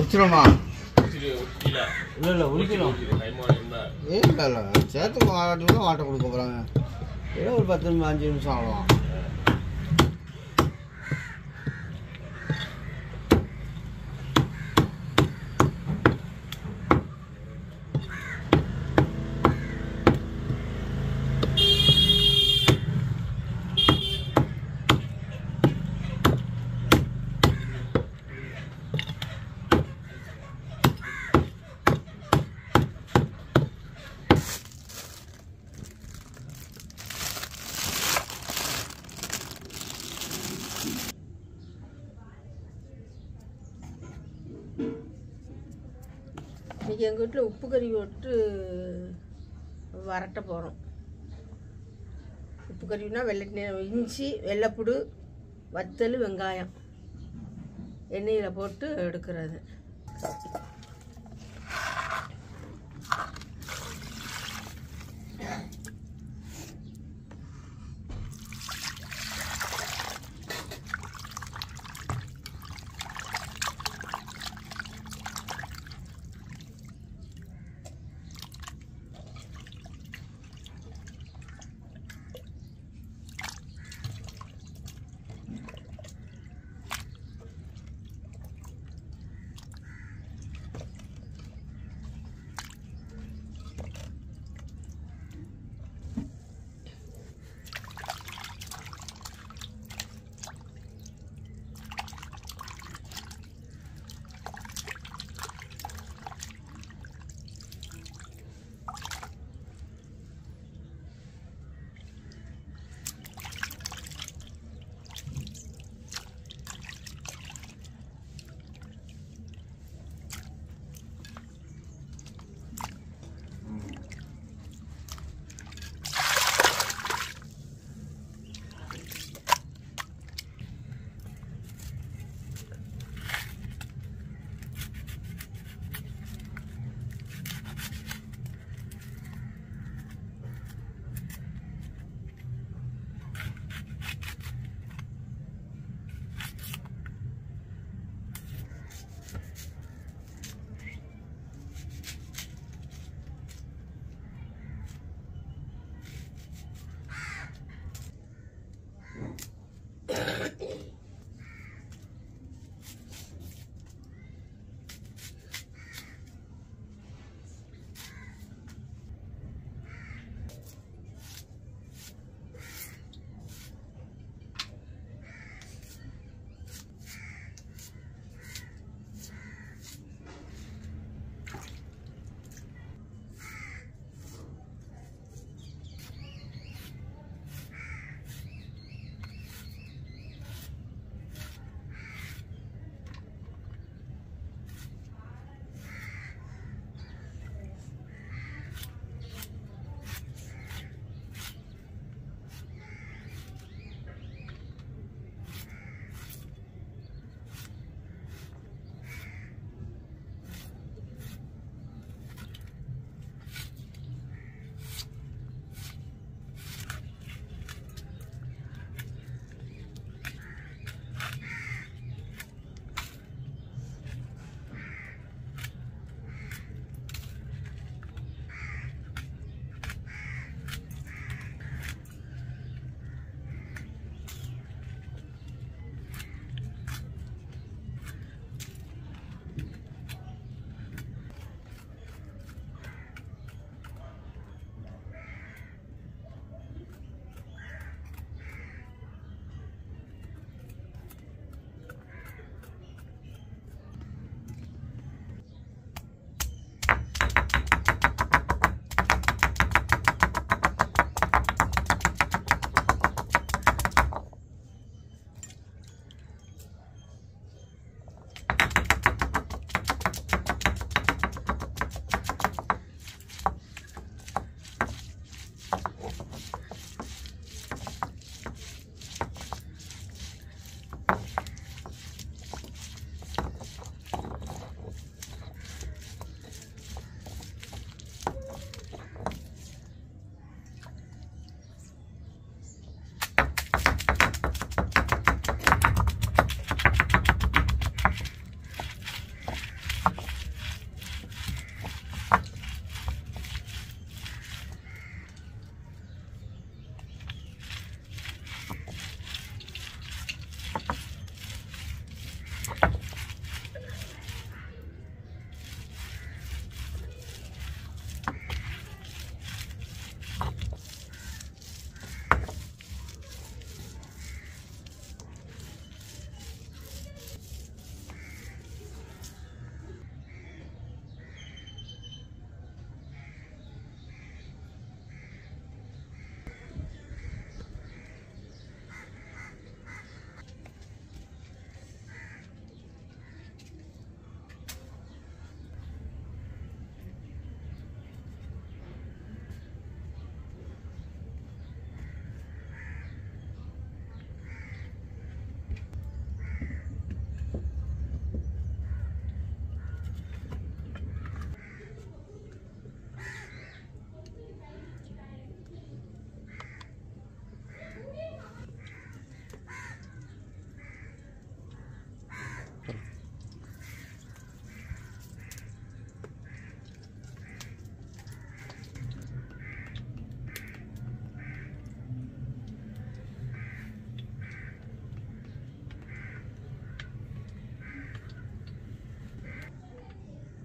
உரிச்சிடுமா இல்லை இல்லை இல்லை உரிக்கணும் ஏ இல்லை இல்லை சேர்த்து வாட்டினா வாட்டை கொடுக்க போகிறாங்க ஏதோ ஒரு பத்து நிமிஷம் அஞ்சு நிமிஷம் ஆகலாம் இன்னைக்கு எங்கள் வீட்டில் உப்பு கறி விட்டு வரட்ட போகிறோம் உப்பு கறினா வெள்ளை இஞ்சி வெள்ளைப்புடு வத்தல் வெங்காயம் எண்ணெயில் போட்டு எடுக்கிறது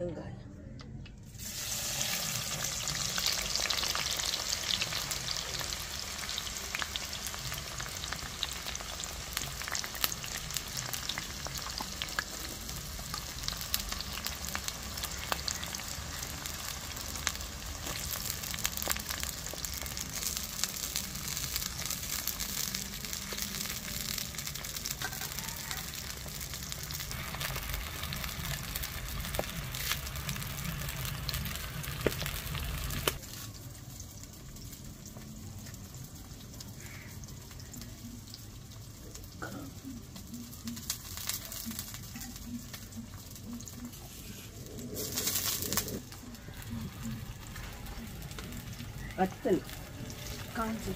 வெங்காயம் வத்தல் காஞ்சி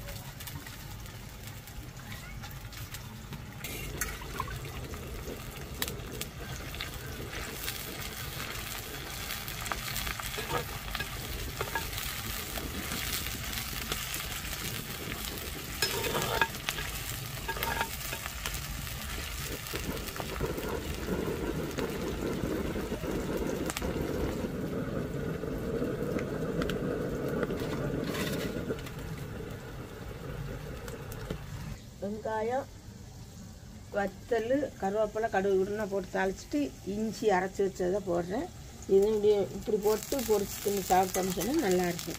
வெங்காயம் வத்தல் கருவேப்பிலை கடுகு உடனே போட்டு தாளிச்சிட்டு இஞ்சி அரைச்சி வச்சதை போடுறேன் இது இப்படி இப்படி போட்டு பொரிச்சு தின்னு சாப்பிட்டோம்னு சொன்னால் நல்லாயிருக்கும்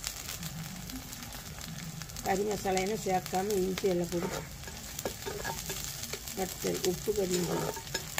கறி மசாலையெல்லாம் சேர்க்காம இஞ்சி எல்லாம் போட்டு வத்தல் உப்பு கறியும் போடும்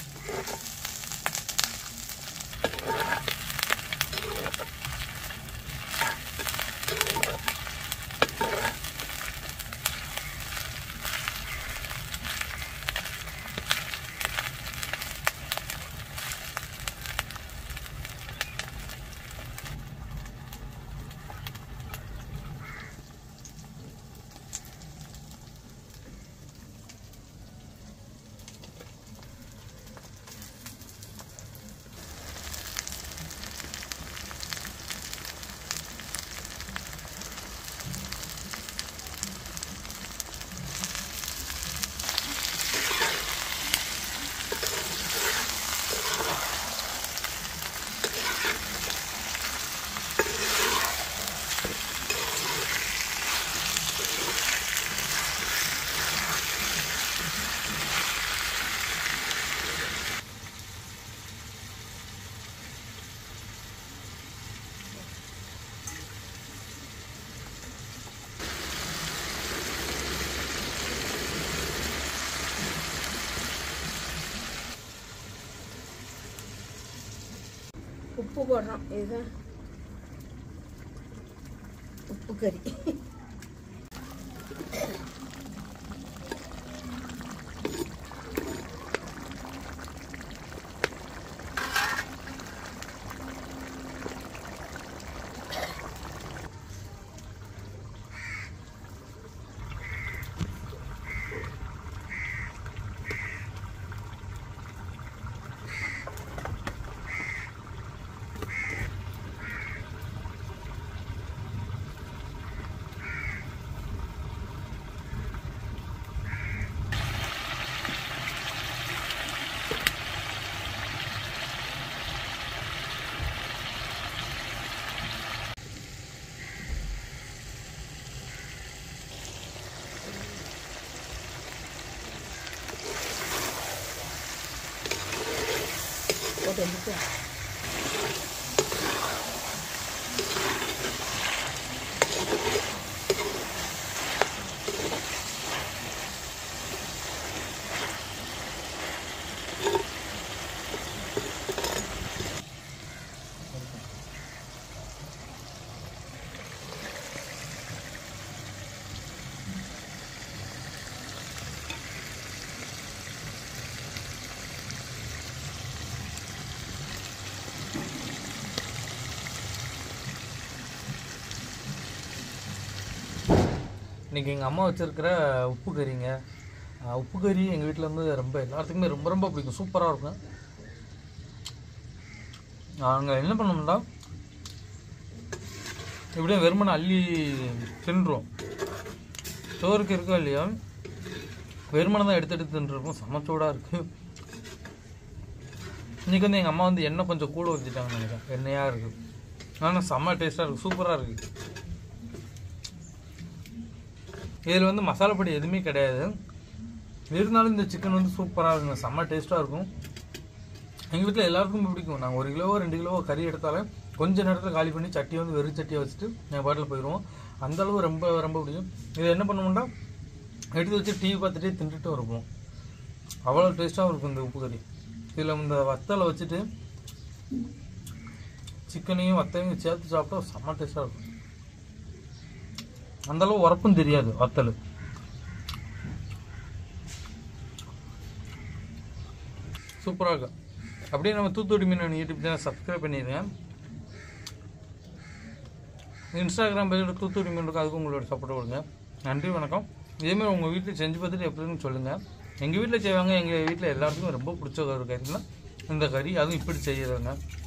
உப்பு போடுறோம் இதுதான் உப்பு கறி போட்டு வந்துட்டு இன்றைக்கி எங்கள் அம்மா வச்சுருக்கிற உப்பு கறிங்க அஹ் உப்பு கறி எங்கள் வீட்டில் வந்து ரொம்ப எல்லாத்துக்குமே ரொம்ப ரொம்ப பிடிக்கும் சூப்பராக இருக்கும் நாங்கள் என்ன பண்ணோம்னா இப்படியே வெறுமனை அள்ளி தின்றுவோம் சோறுக்கு இருக்கோ இல்லையா வெறுமனை தான் எடுத்து எடுத்து தின்றுருப்போம் செம சூடாக இருக்குது இன்றைக்கி வந்து எங்கள் அம்மா வந்து எண்ணெய் கொஞ்சம் கூட ஊற்றிட்டாங்கன்னு நினைக்கிறேன் எண்ணெயாக இருக்குது ஆனால் செம்ம டேஸ்ட்டாக இருக்குது சூப்பராக இருக்குது இதில் வந்து மசாலா பொடி எதுவுமே கிடையாது இருந்தாலும் இந்த சிக்கன் வந்து சூப்பராக இருக்குங்க செம்ம டேஸ்ட்டாக இருக்கும் எங்கள் வீட்டில் எல்லாருக்கும் பிடிக்கும் நாங்கள் ஒரு கிலோவோ ரெண்டு கிலோவோ கறி எடுத்தாலே கொஞ்ச நேரத்தில் காலி பண்ணி சட்டியை வந்து வெறும் சட்டியை வச்சுட்டு எங்கள் பாட்டில் போயிடுவோம் அந்த அளவு ரொம்ப ரொம்ப பிடிக்கும் இதை என்ன பண்ணுவோம்னா எடுத்து வச்சு டிவி பார்த்துட்டே தின்றுட்டு இருப்போம் அவ்வளோ டேஸ்ட்டாகவும் இருக்கும் இந்த உப்பு கறி இதில் இந்த வத்தலை வச்சுட்டு சிக்கனையும் வத்தையும் சேர்த்து சாப்பிட்டா செம்ம டேஸ்ட்டாக இருக்கும் அந்த அளவு உரப்பும் தெரியாது வத்தல் சூப்பராக இருக்கும் அப்படியே நம்ம தூத்துக்குடி மீன் யூடியூப் சேனல் சப்ஸ்கிரைப் பண்ணிடுங்க இன்ஸ்டாகிராம் பேஜோட தூத்துக்குடி மீன் இருக்கும் அதுக்கும் உங்களோட சப்போர்ட் கொடுங்க நன்றி வணக்கம் இதேமாதிரி உங்கள் வீட்டில் செஞ்சு பார்த்துட்டு எப்படின்னு சொல்லுங்கள் எங்கள் வீட்டில் செய்வாங்க எங்கள் வீட்டில் எல்லாத்துக்கும் ரொம்ப பிடிச்ச ஒரு கறினா இந்த கறி அதுவும் இப்படி செய்யறதுங்க